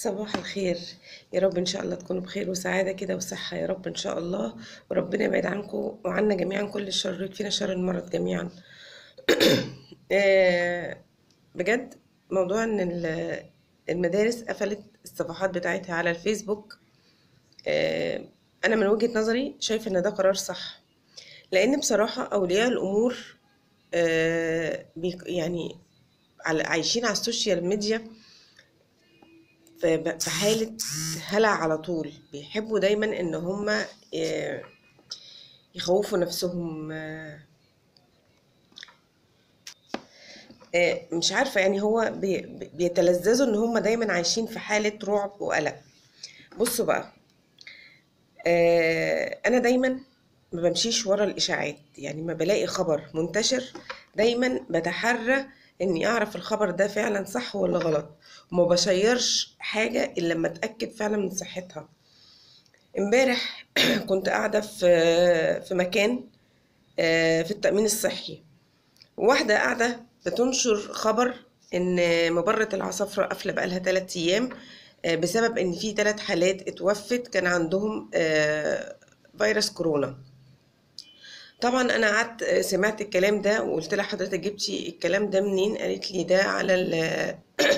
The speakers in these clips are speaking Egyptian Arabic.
صباح الخير يا رب ان شاء الله تكونوا بخير وسعادة كده وصحة يا رب ان شاء الله وربنا يبعد عنكم وعنا جميعا كل الشر يكفينا شر المرض جميعا آه، بجد موضوع ان ال- المدارس قفلت الصفحات بتاعتها على الفيسبوك آه، انا من وجهة نظري شايفة ان ده قرار صح لان بصراحة اولياء الامور آه، بيك- يعني على- عايشين على السوشيال ميديا في في حالة هلع على طول بيحبوا دايما ان هما آه، يخوفوا نفسهم آه، آه، مش عارفة يعني هو بي- بي- بيتلذذوا ان هما دايما عايشين في حالة رعب وقلق بصوا بقى آه، انا دايما ما بمشيش ورا الاشاعات يعني ما بلاقي خبر منتشر دايما بتحرى اني اعرف الخبر ده فعلا صح ولا غلط وما بشيرش حاجة الا لما اتاكد فعلا من صحتها امبارح كنت قاعدة في في مكان آه، في التأمين الصحي واحدة قاعدة بتنشر خبر إن مبرة العصافرة قافلة بقالها تلات أيام آه، بسبب إن في تلات حالات اتوفت كان عندهم آه، فيروس كورونا طبعا أنا قعدت آه، سمعت الكلام ده وقلت لها حضرتك جبتي الكلام ده منين قالت لي ده على ال-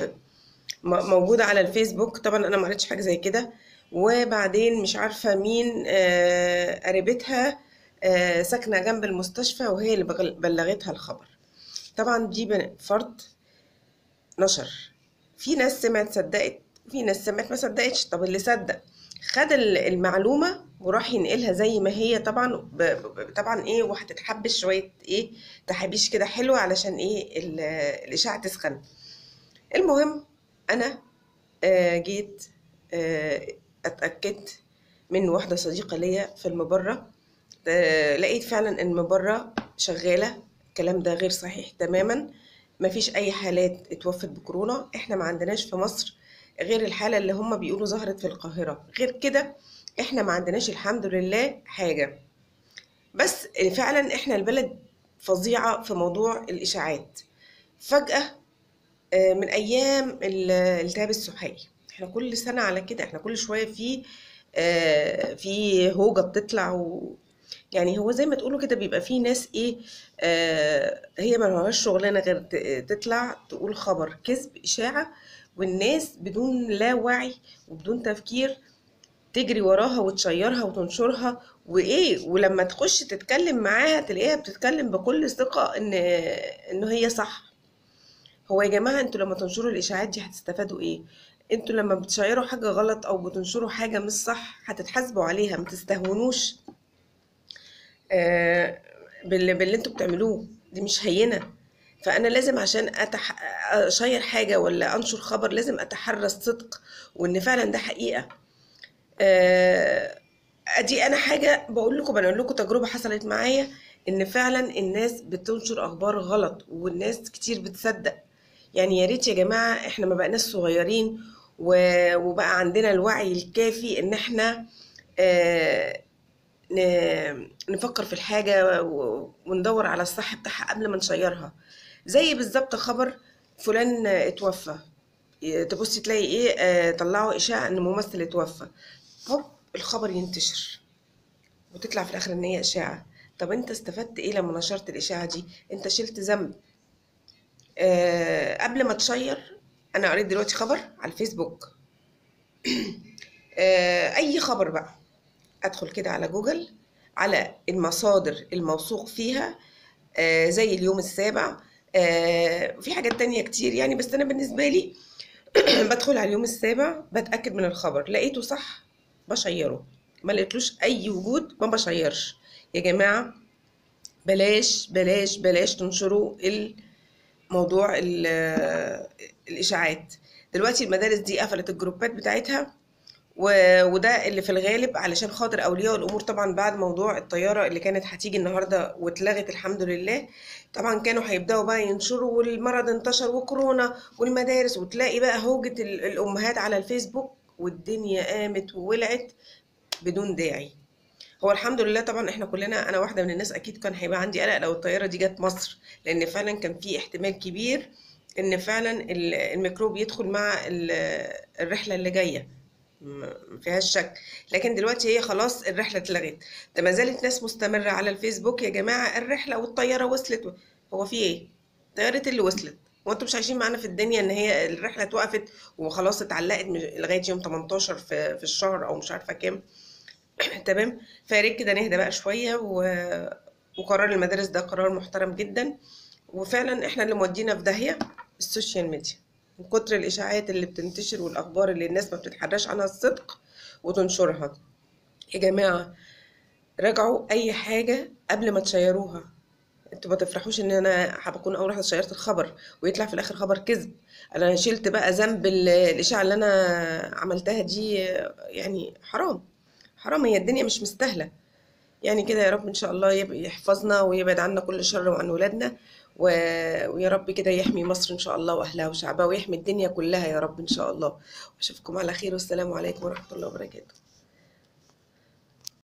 م- موجودة على الفيسبوك طبعا أنا ما قريتش حاجة زي كده وبعدين مش عارفة مين آه، قريبتها آه، ساكنة جنب المستشفى وهي اللي بغل- بلغتها الخبر طبعا دي بن- فرد نشر في ناس سمعت صدقت في ناس سمعت ما صدقتش طب اللي صدق خد ال- المعلومة وراح ينقلها زي ما هي طبعا ب... ب- طبعا ايه وهتتحبس شوية ايه تحابيش كده حلوة علشان ايه ال- الإشاعة تسخن المهم أنا آه، جيت آه، اتاكدت من واحده صديقه ليا في المبره آه، لقيت فعلا ان المبره شغاله الكلام ده غير صحيح تماما مفيش اي حالات اتوفت بكورونا احنا ما عندناش في مصر غير الحاله اللي هم بيقولوا ظهرت في القاهره غير كده احنا ما عندناش الحمد لله حاجه بس فعلا احنا البلد فظيعه في موضوع الاشاعات فجاه آه، من ايام ال- الالتهاب السحائي احنا كل سنه على كده احنا كل شويه في آه، في هوجه بتطلع و يعني هو زي ما تقولوا كده بيبقى في ناس ايه آه هي ما لهاش شغلانه غير ت- تطلع تقول خبر كذب اشاعه والناس بدون لا وعي وبدون تفكير تجري وراها وتشيرها وتنشرها وايه ولما تخش تتكلم معاها تلاقيها بتتكلم بكل ثقه ان ان هي صح هو يا جماعة انتوا لما تنشروا الإشاعات دي هتستفادوا ايه؟ انتوا لما بتشيروا حاجة غلط أو بتنشروا حاجة مش صح هتتحاسبوا عليها ما تستهونوش آه باللي, باللي انتوا بتعملوه دي مش هينة فأنا لازم عشان أتح... أشير حاجة ولا أنشر خبر لازم أتحرى الصدق وإن فعلا ده حقيقة آه، ادي انا حاجه بقول لكم بنقول لكم تجربه حصلت معايا ان فعلا الناس بتنشر اخبار غلط والناس كتير بتصدق يعني يا ريت يا جماعه احنا ما بقناش صغيرين و- وبقى عندنا الوعي الكافي ان احنا آه، ن- نفكر في الحاجه و- وندور على الصح بتاعها قبل ما نشيرها زي بالظبط خبر فلان اتوفى تبصي تلاقي ايه آه، طلعوا اشاعه ان ممثل اتوفى هوب الخبر ينتشر وتطلع في الاخر ان هي اشاعه طب انت استفدت ايه لما نشرت الاشاعه دي انت شلت ذنب آه قبل ما تشير انا قريت دلوقتي خبر على الفيسبوك آه اي خبر بقى ادخل كده على جوجل على المصادر الموثوق فيها آه زي اليوم السابع آه في حاجات تانية كتير يعني بس انا بالنسبه لي بدخل على اليوم السابع بتاكد من الخبر لقيته صح بشيره ما لقيتلوش اي وجود ما بشيرش يا جماعه بلاش بلاش بلاش تنشروا الموضوع ال- الاشاعات دلوقتي المدارس دي قفلت الجروبات بتاعتها و- وده اللي في الغالب علشان خاطر اولياء الامور طبعا بعد موضوع الطياره اللي كانت هتيجي النهارده واتلغت الحمد لله طبعا كانوا هيبداوا بقى ينشروا والمرض انتشر وكورونا والمدارس وتلاقي بقى هوجة ال- الامهات على الفيسبوك والدنيا قامت وولعت بدون داعي هو الحمد لله طبعا احنا كلنا انا واحده من الناس اكيد كان هيبقى عندي قلق لو الطياره دي جت مصر لان فعلا كان في احتمال كبير ان فعلا ال- الميكروب يدخل مع ال- الرحله اللي جايه ما فيهاش شك لكن دلوقتي هي خلاص الرحله اتلغت ده ما زالت ناس مستمره على الفيسبوك يا جماعه الرحله والطياره وصلت هو في ايه طياره اللي وصلت وانتم مش عايشين معانا في الدنيا ان هي الرحله اتوقفت وخلاص اتعلقت من- لغايه يوم 18 في في الشهر او مش عارفه كام تمام فيا ريت كده نهدى بقى شويه و... وقرار المدارس ده قرار محترم جدا وفعلا احنا اللي مودينا في داهيه السوشيال ميديا من كتر الاشاعات اللي بتنتشر والاخبار اللي الناس ما بتتحراش عنها الصدق وتنشرها يا جماعه راجعوا اي حاجه قبل ما تشيروها انتوا ما تفرحوش ان انا هبكون اول واحده شيرت الخبر ويطلع في الاخر خبر كذب انا شلت بقى ذنب ال- الاشاعه اللي انا عملتها دي يعني حرام حرام هي الدنيا مش مستاهله يعني كده يا رب ان شاء الله يب- يحفظنا ويبعد عنا كل شر وعن ولادنا و... ويا رب كده يحمي مصر ان شاء الله واهلها وشعبها ويحمي الدنيا كلها يا رب ان شاء الله واشوفكم على خير والسلام عليكم ورحمه الله وبركاته